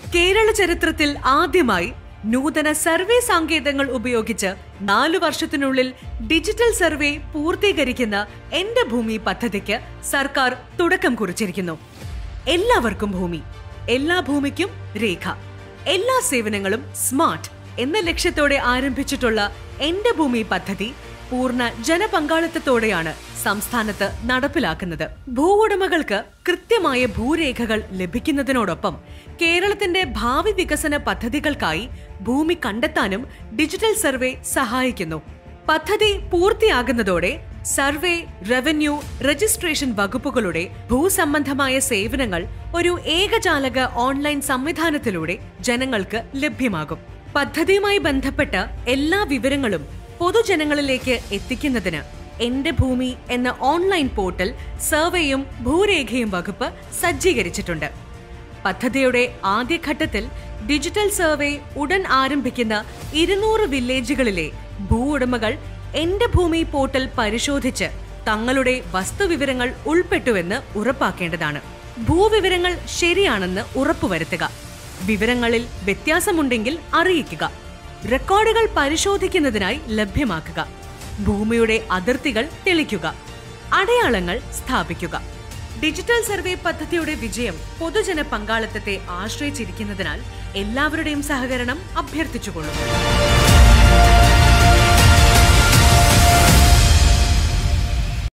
കേരള ചരിത്രത്തിൽ ആദ്യമായി നൂതന സർവേ സാങ്കേതങ്ങൾ ഉപയോഗിച്ച് നാലു വർഷത്തിനുള്ളിൽ ഡിജിറ്റൽ സർവേ പൂർത്തീകരിക്കുന്ന എന്റെ ഭൂമി പദ്ധതിക്ക് സർക്കാർ തുടക്കം കുറിച്ചിരിക്കുന്നു എല്ലാവർക്കും ഭൂമി എല്ലാ ഭൂമിക്കും രേഖ എല്ലാ സേവനങ്ങളും സ്മാർട്ട് എന്ന ലക്ഷ്യത്തോടെ ആരംഭിച്ചിട്ടുള്ള എന്റെ ഭൂമി പദ്ധതി പൂർണ്ണ ജനപങ്കാളിത്തത്തോടെയാണ് സംസ്ഥാനത്ത് നടപ്പിലാക്കുന്നത് ഭൂവുടമകൾക്ക് കൃത്യമായ ഭൂരേഖകൾ ലഭിക്കുന്നതിനോടൊപ്പം കേരളത്തിന്റെ ഭാവി വികസന പദ്ധതികൾക്കായി ഭൂമി കണ്ടെത്താനും ഡിജിറ്റൽ സർവേ സഹായിക്കുന്നു പദ്ധതി പൂർത്തിയാകുന്നതോടെ സർവേ റവന്യൂ രജിസ്ട്രേഷൻ വകുപ്പുകളുടെ ഭൂസംബന്ധമായ സേവനങ്ങൾ ഒരു ഏകജാലക ഓൺലൈൻ സംവിധാനത്തിലൂടെ ജനങ്ങൾക്ക് ലഭ്യമാകും പദ്ധതിയുമായി ബന്ധപ്പെട്ട എല്ലാ വിവരങ്ങളും പൊതുജനങ്ങളിലേക്ക് എത്തിക്കുന്നതിന് എന്റെ ഭൂമി എന്ന ഓൺലൈൻ പോർട്ടൽ സർവേയും ഭൂരേഖയും വകുപ്പ് സജ്ജീകരിച്ചിട്ടുണ്ട് പദ്ധതിയുടെ ആദ്യഘട്ടത്തിൽ ഡിജിറ്റൽ സർവേ ഉടൻ ആരംഭിക്കുന്ന ഇരുന്നൂറ് വില്ലേജുകളിലെ ഭൂ ഉടമകൾ എന്റെ ഭൂമി പോർട്ടൽ പരിശോധിച്ച് തങ്ങളുടെ വസ്തുവിവരങ്ങൾ ഉൾപ്പെട്ടുവെന്ന് ഉറപ്പാക്കേണ്ടതാണ് ഭൂവിവരങ്ങൾ ശരിയാണെന്ന് ഉറപ്പുവരുത്തുക വിവരങ്ങളിൽ വ്യത്യാസമുണ്ടെങ്കിൽ അറിയിക്കുക റെക്കോർഡുകൾ പരിശോധിക്കുന്നതിനായി ലഭ്യമാക്കുക ഭൂമിയുടെ അതിർത്തികൾ തെളിക്കുക അടയാളങ്ങൾ സ്ഥാപിക്കുക ഡിജിറ്റൽ സർവേ പദ്ധതിയുടെ വിജയം പൊതുജന പങ്കാളിത്തത്തെ ആശ്രയിച്ചിരിക്കുന്നതിനാൽ എല്ലാവരുടെയും സഹകരണം അഭ്യർത്ഥിച്ചുകൊള്ളുന്നു